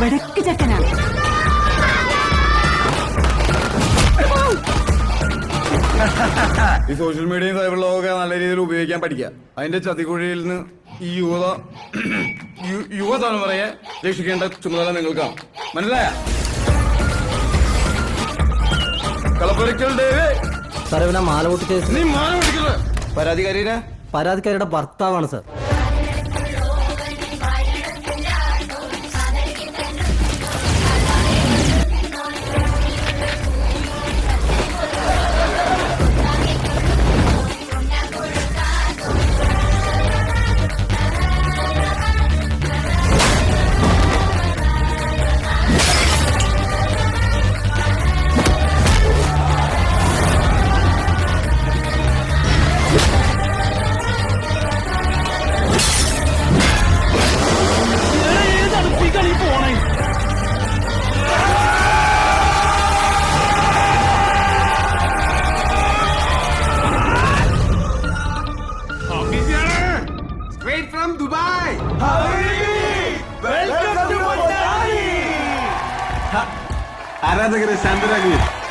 വെടക്ക് ചക്കനാണ് ഈ സോഷ്യൽ മീഡിയയും സൈബർ ലോകമൊക്കെ നല്ല രീതിയിൽ ഉപയോഗിക്കാൻ പഠിക്കുക അതിന്റെ ചതിക്കുഴിയിൽ നിന്ന് ഈ യുവത യു- യുവതലമുറയെ രക്ഷിക്കേണ്ട ചുമതല നിങ്ങൾക്കാണ് മനസ്സിലായ കളപ്പുരക്കൽ ദേവേ സാർ ഇവനെ മാല പൊട്ടി കേസ് നീ മാനം പിടിക്കല്ലേ പരാതിക്കാരിനെ പരാതിക്കാരിയുടെ ഭർത്താവാണ് സാർ Straight from Dubai. ആരാധകരെ ശാന്തരാകുവിൻ